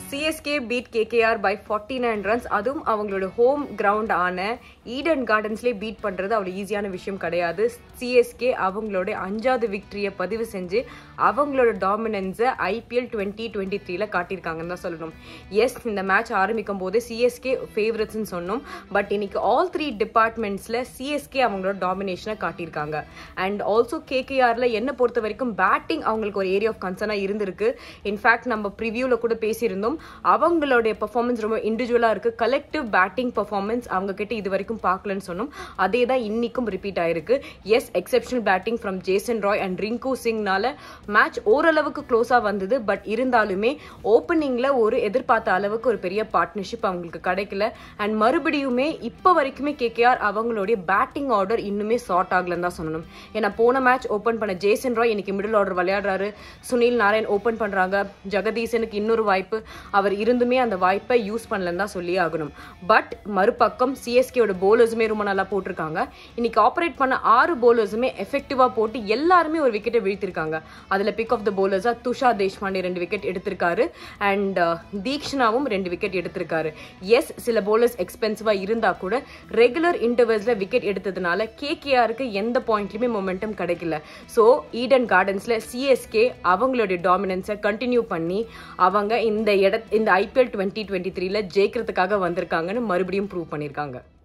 CSK beat KKR by forty nine runs அதுவும் அவங்களோட home ground ஆன ஈடன் கார்டன்ஸ்லேயே பீட் பண்ணுறது அவ்வளோ ஈஸியான விஷயம் கிடையாது சிஎஸ்கே அவங்களோட அஞ்சாவது விக்டரியை பதிவு செஞ்சு அவங்களோட டாமினன்ஸை ஐபிஎல் டுவெண்ட்டி டுவெண்ட்டி த்ரீல காட்டியிருக்காங்கன்னு தான் சொல்லணும் எஸ் இந்த மேட்ச் ஆரம்பிக்கும் போது சிஎஸ்கே ஃபேவரட்ஸ்னு சொன்னோம் பட் இன்னைக்கு ஆல் த்ரீ டிபார்ட்மெண்ட்ஸில் சிஎஸ்கே அவங்களோட டாமினேஷனை காட்டியிருக்காங்க அண்ட் ஆல்சோ கேகேஆரில் என்ன பொறுத்த வரைக்கும் பேட்டிங் அவங்களுக்கு ஒரு ஏரியா ஆஃப் கன்சர்னாக இருந்திருக்கு இன்ஃபேக்ட் நம்ம ப்ரிவியூவில் கூட பேசியிருந்தோம் அவங்களுடைய பெர்ஃபார்மன்ஸ் ரொம்ப இண்டிவிஜுவலாக இருக்குது கலெக்டிவ் பேட்டிங் பெர்ஃபார்மன்ஸ் அவங்க கிட்ட இது வரைக்கும் பார்க்கலன்னு சொன்னோம் அதே தான் இன்னைக்கும் ரிப்பீட் ஆயிருக்கு yes exceptional batting from Jason Roy and Rinku சிங்னால மேட்ச் ஓரளவுக்கு க்ளோஸாக வந்தது பட் இருந்தாலுமே ஓப்பனிங்கில் ஒரு எதிர்பார்த்த அளவுக்கு ஒரு பெரிய பார்ட்னர்ஷிப் அவங்களுக்கு கிடைக்கல அண்ட் மறுபடியுமே இப்போ வரைக்குமே கேகேஆர் அவங்களுடைய பேட்டிங் ஆர்டர் இன்னுமே ஷார்ட் ஆகலன்னு தான் சொல்லணும் ஏன்னா போன மேட்ச் ஓப்பன் பண்ண ஜேசன் ராய் இன்னைக்கு மிடில் ஆர்டர் விளையாடுறாரு சுனில் நாராயண் ஓப்பன் பண்றாங்க ஜெகதீசனுக்கு இன்னொரு வாய்ப்பு அவர் இருந்துமே அந்த வாய்ப்பை யூஸ் பண்ணலன்னு தான் சொல்லி ஆகணும் பட் மறுபக்கம் சிஎஸ்கேயோட போலர்ஸுமே ரொம்ப நல்லா போட்டிருக்காங்க இன்னைக்கு ஆப்ரேட் பண்ண ஆறு போலர்ஸுமே எஃபெக்டிவா போட்டு எல்லாருமே ஒரு விக்கெட்டை வீழ்த்திருக்காங்க அதுல பிக் ஆஃப் த போலர்ஸா துஷார் தேஷ்பாண்டே ரெண்டு விக்கெட் எடுத்திருக்காரு அண்ட் தீக்ஷனாவும் ரெண்டு விக்கெட் எடுத்திருக்காரு எஸ் சில போலர்ஸ் எக்ஸ்பென்சிவா இருந்தா கூட ரெகுலர் இன்டர்வல்ஸ்ல விக்கெட் எடுத்ததுனால கேகேஆருக்கு எந்த பாயிண்ட்லயுமே மொமெண்டம் கிடைக்கல ஸோ ஈடன் கார்டன்ஸ்ல சிஎஸ்கே அவங்களுடைய டாமினன்ஸை கண்டினியூ பண்ணி அவங்க இந்த இட இந்த ஐபிஎல் டுவெண்ட்டி டுவெண்ட்டி த்ரீல ஜெயிக்கிறதுக்காக வந்திருக்காங்கன்னு மறுபடியும் ப்ரூவ் பண்ணியிருக்காங்க